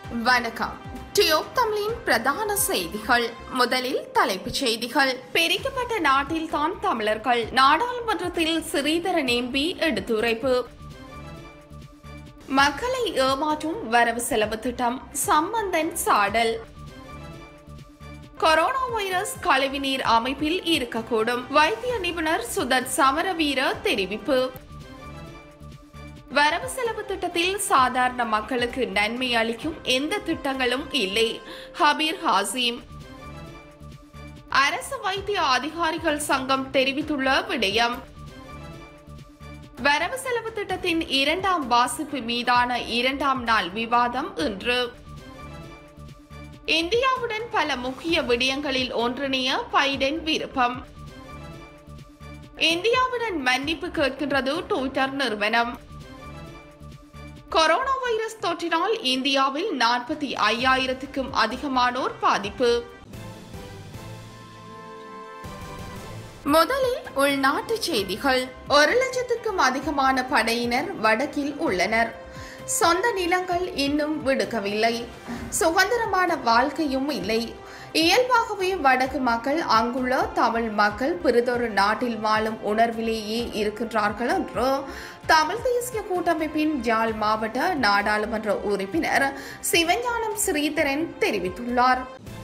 வணக்கம் டியோப் தமிழின் பிரதான செய்திகள் முதலில் தலைப்புச் செய்திகள் பிரிக்கப்பட்ட நாட்டில்தான் தமிழர்கள் நாடாளுமன்றத்தில் ஸ்ரீதரன் எம்பி எடுத்துரைப்பு மக்களை ஏமாற்றும் வரவு செலவு திட்டம் சம்பந்தன் சாடல் கொரோனா வைரஸ் கழிவுநீர் அமைப்பில் இருக்கக்கூடும் வைத்திய நிபுணர் சுதத் சமரவீர தெரிவிப்பு வரவு செலவு திட்டத்தில் சாதாரண மக்களுக்கு நன்மை அளிக்கும் எந்த திட்டங்களும் இல்லை ஹபீர் ஹாசிம் அரசு வைத்திய அதிகாரிகள் சங்கம் தெரிவித்துள்ள விடயம் வரவு செலவு திட்டத்தின் இரண்டாம் வாசிப்பு மீதான இரண்டாம் நாள் விவாதம் இன்று இந்தியாவுடன் பல முக்கிய விடயங்களில் ஒன்றிணைய பைடன் விருப்பம் இந்தியாவுடன் மன்னிப்பு கேட்கின்றது ட்விட்டர் நிறுவனம் கொரோனா வைரஸ் தொற்றினால் இந்தியாவில் நாற்பத்தி ஐயாயிரத்துக்கும் அதிகமானோர் பாதிப்பு முதலில் உள்நாட்டு செய்திகள் ஒரு லட்சத்துக்கும் அதிகமான படையினர் வடக்கில் உள்ளனர் சொந்த நிலங்கள் இன்னும் விடுக்கவில்லை சுதந்திரமான வாழ்க்கையும் இல்லை இயல்பாகவே வடக்கு மக்கள் அங்குள்ள தமிழ் மக்கள் பிறிதொரு நாட்டில் வாழும் உணர்விலேயே இருக்கின்றார்கள் என்று தமிழ் தேசிய கூட்டமைப்பின் ஜாழ் மாவட்ட நாடாளுமன்ற உறுப்பினர் சிவஞானம் ஸ்ரீதரன் தெரிவித்துள்ளார்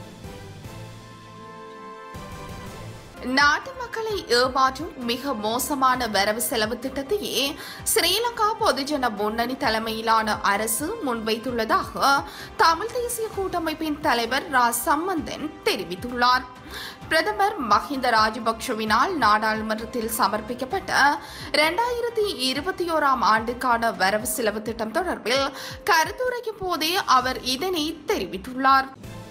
நாட்டு மக்களை ஏமாற்றும் மிக மோசமான வரவு செலவு திட்டத்தையே ஸ்ரீலங்கா பொதுஜன முன்னணி தலைமையிலான அரசு முன்வைத்துள்ளதாக தமிழ் தேசிய கூட்டமைப்பின் தலைவர் ரா சம்பந்தன் தெரிவித்துள்ளார் பிரதமர் மஹிந்த ராஜபக்ஷவினால் நாடாளுமன்றத்தில் சமர்ப்பிக்கப்பட்ட இரண்டாயிரத்தி இருபத்தி ஓராம் ஆண்டுக்கான வரவு செலவு திட்டம் தொடர்பில் கருத்துரைக்கும் போதே அவர் இதனை தெரிவித்துள்ளார்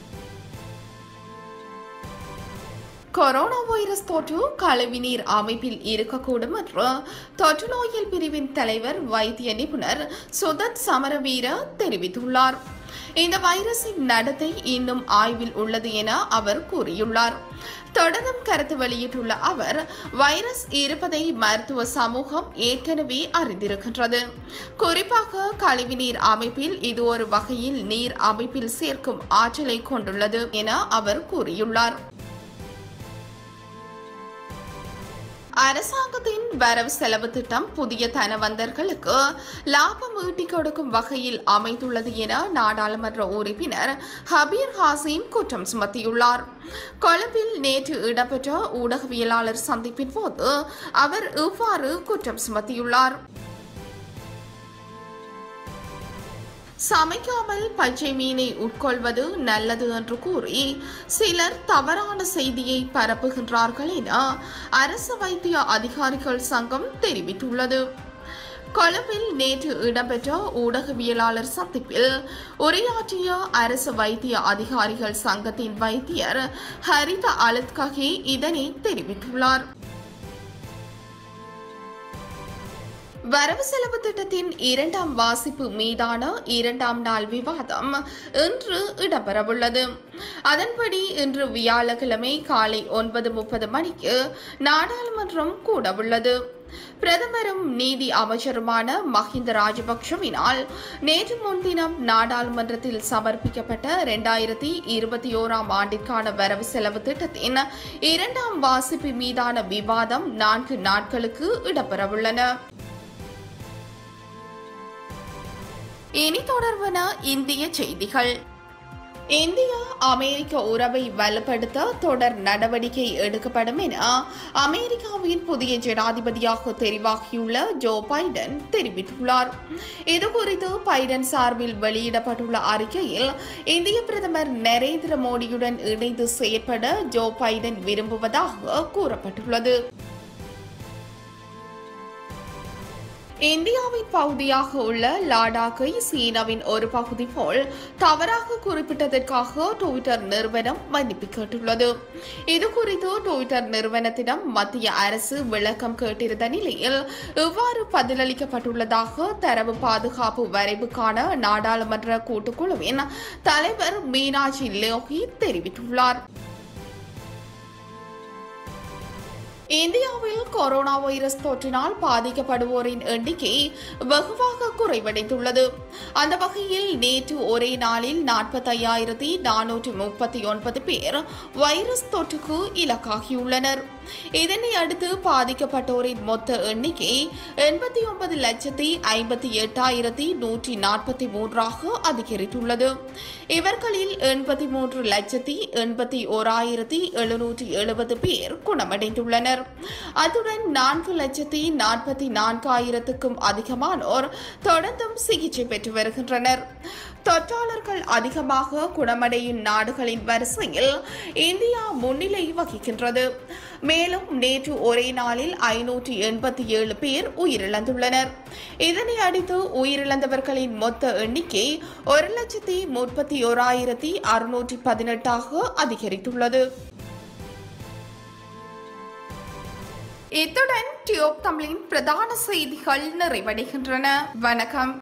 கொரோனா வைரஸ் தொற்று கழிவுநீர் அமைப்பில் இருக்கக்கூடும் என்று தொற்று நோயியல் பிரிவின் தலைவர் வைத்திய நிபுணர் சுதத் சமரவீர தெரிவித்துள்ளார் இந்த வைரஸின் நடத்தை இன்னும் ஆய்வில் உள்ளது என அவர் கூறியுள்ளார் தொடர்ந்தும் கருத்து வெளியிட்டுள்ள அவர் வைரஸ் இருப்பதை மருத்துவ சமூகம் ஏற்கனவே அறிந்திருக்கின்றது குறிப்பாக கழிவுநீர் அமைப்பில் இது ஒரு வகையில் நீர் அமைப்பில் சேர்க்கும் ஆற்றலை கொண்டுள்ளது என அவர் கூறியுள்ளார் அரசாங்கத்தின் வரவு செலவு திட்டம் புதிய தனவந்தர்களுக்கு லாபம் ஈட்டிக் கொடுக்கும் வகையில் அமைந்துள்ளது என நாடாளுமன்ற உறுப்பினர் ஹபீர் ஹாசிம் குற்றம் சுமத்தியுள்ளார் கொழும்பில் நேற்று இடம்பெற்ற ஊடகவியலாளர் சந்திப்பின் போது அவர் இவ்வாறு குற்றம் சுமத்தியுள்ளார் சமைக்காமல் பச்சை மீனை உட்கொள்வது நல்லது என்று கூறி சிலர் தவறான செய்தியை பரப்புகின்றார்கள் என அரசு வைத்திய அதிகாரிகள் சங்கம் தெரிவித்துள்ளது கொழும்பில் நேற்று இடம்பெற்ற ஊடகவியலாளர் சந்திப்பில் உரையாற்றிய அரசு வைத்திய அதிகாரிகள் சங்கத்தின் வைத்தியர் ஹரித அலத்கஹே இதனை தெரிவித்துள்ளார் வரவு செலவு திட்டத்தின் இரண்டாம் வாசிப்பு மீதான இரண்டாம் நாள் விவாதம் இன்று இடம்பெறவுள்ளது அதன்படி இன்று வியாழக்கிழமை காலை ஒன்பது முப்பது மணிக்கு நாடாளுமன்றம் கூடவுள்ளது பிரதமரும் நீதி அமைச்சருமான மஹிந்த ராஜபக்ஷவினால் நேற்று முன்தினம் நாடாளுமன்றத்தில் சமர்ப்பிக்கப்பட்ட இரண்டாயிரத்தி இருபத்தி ஓராம் ஆண்டிற்கான வரவு செலவு திட்டத்தின் இரண்டாம் வாசிப்பு மீதான விவாதம் நான்கு நாட்களுக்கு இடம்பெறவுள்ளன இனி தொடர்வன இந்திய செய்திகள் இந்தியா அமெரிக்க உறவை வலுப்படுத்த தொடர் நடவடிக்கை எடுக்கப்படும் என அமெரிக்காவின் புதிய ஜனாதிபதியாக தெரிவாகியுள்ள ஜோ பைடன் தெரிவித்துள்ளார் இதுகுறித்து பைடன் சார்பில் வெளியிடப்பட்டுள்ள அறிக்கையில் இந்திய பிரதமர் நரேந்திர மோடியுடன் இணைந்து செயற்பட ஜோ பைடன் விரும்புவதாக கூறப்பட்டுள்ளது இந்தியாவின் பகுதியாக உள்ள லாடாக்கை சீனாவின் ஒரு பகுதி போல் தவறாக குறிப்பிட்டதற்காக டுவிட்டர் நிறுவனம் மன்னிப்பு கேட்டுள்ளது இதுகுறித்து டுவிட்டர் நிறுவனத்திடம் மத்திய அரசு விளக்கம் கேட்டிருந்த நிலையில் இவ்வாறு பதிலளிக்கப்பட்டுள்ளதாக தரவு பாதுகாப்பு வரைவுக்கான நாடாளுமன்ற கூட்டுக்குழுவின் தலைவர் மீனாட்சி லோகி தெரிவித்துள்ளார் இந்தியாவில் கொரோனா வைரஸ் தொற்றினால் பாதிக்கப்படுவோரின் எண்ணிக்கை வெகுவாக குறைவடைந்துள்ளது அந்த வகையில் நேற்று ஒரே நாளில் நாற்பத்தையாயிரத்தி நானூற்றி முப்பத்தி ஒன்பது பேர் வைரஸ் தொற்றுக்கு இலக்காகியுள்ளனர் இதனை அடுத்து பாதிக்கப்பட்டோரின் மொத்த எண்ணிக்கை எண்பத்தி ஒன்பது லட்சத்தி ஐம்பத்தி எட்டாயிரத்தி நூற்றி நாற்பத்தி மூன்றாக அதிகரித்துள்ளது இவர்களில் எண்பத்தி மூன்று லட்சத்தி எண்பத்தி ஓராயிரத்தி எழுநூற்றி எழுபது பேர் குணமடைந்துள்ளனர் அத்துடன் நான்கு லட்சத்தி நாற்பத்தி நான்காயிரத்துக்கும் அதிகமானோர் தொடர்ந்தும் சிகிச்சை பெற்று வருகின்றனர் தொற்றாளர்கள் அதிகமாக குணமடையும் நாடுகளின் வரிசையில் இந்தியா முன்னிலை வகிக்கின்றது மேலும் நேற்று ஒரே நாளில் ஐநூற்றி எண்பத்தி ஏழு பேர் உயிரிழந்துள்ளனர் இதனை அடுத்து உயிரிழந்தவர்களின் மொத்த எண்ணிக்கை ஒரு லட்சத்தி முப்பத்தி ஓராயிரத்தி அறுநூற்றி பதினெட்டாக அதிகரித்துள்ளது இத்துடன் டியூப் தமிழின் பிரதான செய்திகள் நிறைவடைகின்றன வணக்கம்